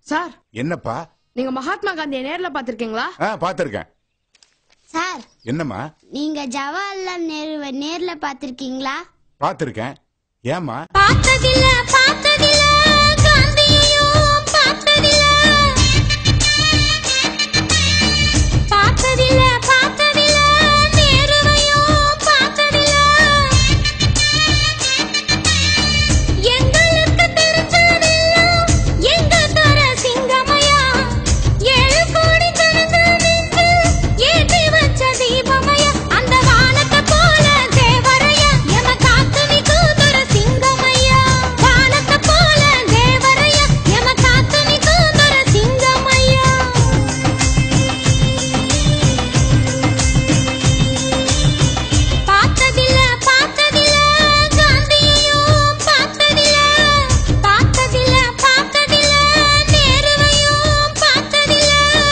sir என்னப்பா நீங்க மகாத்மா காந்தியை நேர்ல பாத்திருக்கீங்களா ஆ பாத்திருக்கேன் சார் என்னம்மா நீங்க ஜவஹர்லால் நேருவை நேர்ல பாத்திருக்கீங்களா பாத்திருக்கேன் ஏமா பார்த்ததில்ல பார்த்ததில்ல காந்தியையும் பார்த்ததில்ல பார்த்ததில்ல பார்த்ததில்ல நேருவையும் பார்த்ததில்ல எங்களுக்கு தெரிஞ்சதெல்லாம் எங்க தர சிங்கமயா ஏழு கோடி திறந்து நின்று ஏற்றி வச்ச தீபமயா அந்த வானத்தை போல தேவரையா எம காத்து நிற்கும் துர சிங்கமய்யா வானத்தை போல தேவரையா எம காத்து நிற்கும் துர சிங்கமய்யா பார்த்ததில்ல பார்த்ததில்ல காந்தியையும் பார்த்ததில்ல பார்த்ததில்ல பார்த்ததில்ல நேருவையும் பார்த்ததில்ல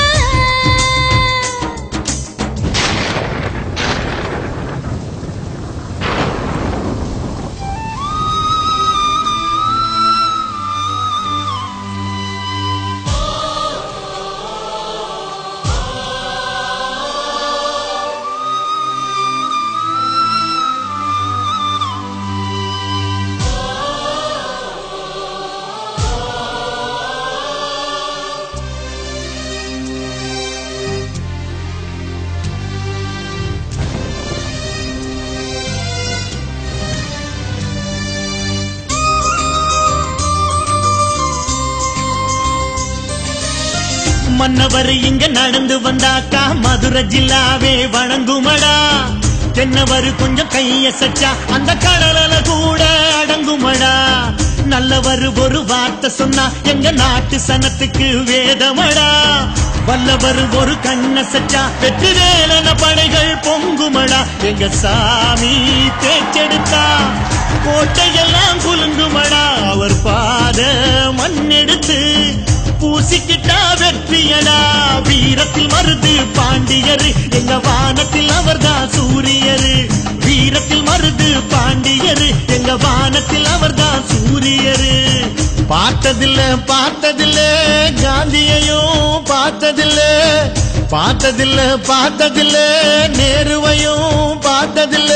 மன்னவர் இங்க நடந்து வந்தாக்கா மதுரை ஜில்லாவே வணங்குமடா தென்னவர் கொஞ்சம் கைய சச்சா அந்த கடலல கூட அடங்குமடா நல்லவர் ஒரு வார்த்தை சொன்னா எங்க நாட்டு சனத்துக்கு வேதமடா வல்லவர் ஒரு கண்ண சச்சா வெற்றி வேலன படைகள் பொங்குமடா எங்க சாமி பேச்செடுத்தா கோட்டையெல்லாம் குலுங்குமடா அவர் பாத மண்ணெடுத்து பூசிக்கிட்டா வெற்றியடா வீரத்தில் மருது பாண்டியரு எங்க வானத்தில் அவர்தான் சூரியரு வீரத்தில் மருது பாண்டியரு எங்க வானத்தில் அவர்தான் சூரியரு பார்த்ததில்ல பார்த்ததில்ல காந்தியையும் பார்த்ததில்ல பார்த்ததில்ல பார்த்ததில்ல நேருவையும் பார்த்ததில்ல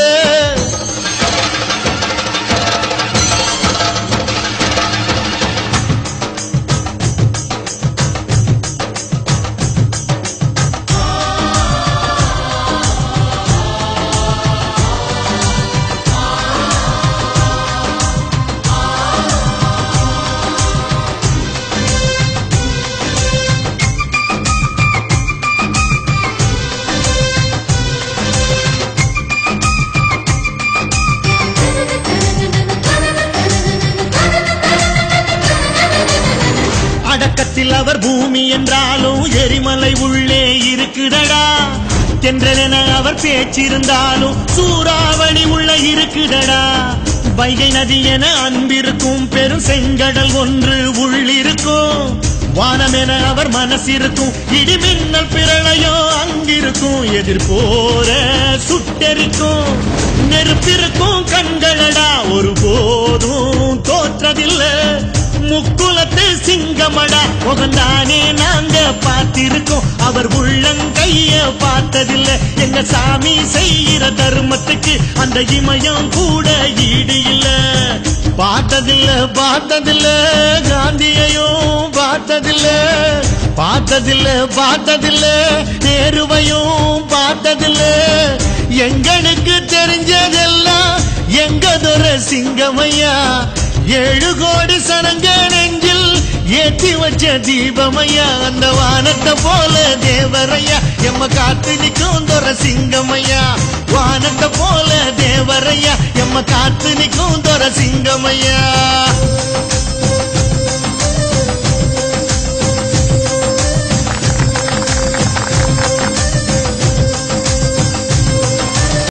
அடக்கத்தில் அவர் பூமி என்றாலும் எரிமலை உள்ளே இருக்குடடா தென்றலென அவர் பேச்சிருந்தாலும் சூறாவளி உள்ள இருக்குடடா வைகை நதி என அன்பிருக்கும் பெரும் செங்கடல் ஒன்று உள்ளிருக்கும் வானம் என அவர் மனசிருக்கும் இடி மின்னல் பிரளயோ அங்கிருக்கும் எதிர்போர சுட்டெரிக்கும் நெருப்பிருக்கும் கண்களடா ஒருபோதும் தோற்றதில்லை முக்குலத்து சிங்கமடா முகந்தானே நாங்க பார்த்திருக்கோம் அவர் உள்ளங்கைய பார்த்ததில்லை எங்க சாமி செய்கிற தர்மத்துக்கு அந்த இமயம் கூட ஈடு இல்ல பார்த்ததில்ல பார்த்ததில்ல காந்தியையும் பார்த்ததில்ல பார்த்ததில்ல பார்த்ததில்ல நேருவையும் பார்த்ததில்ல எங்களுக்கு தெரிஞ்சதெல்லாம் எங்க துர சிங்கமையா ஏழு கோடி சனங்க நெஞ்சில் ஏத்தி வச்ச தீபமையா அந்த வானத்தை போல தேவரையா எம்ம காத்து நிற்கும் துர சிங்கமையா வானத்தை போல தேவரையா எம்ம காத்து நிற்கும் துர சிங்கமையா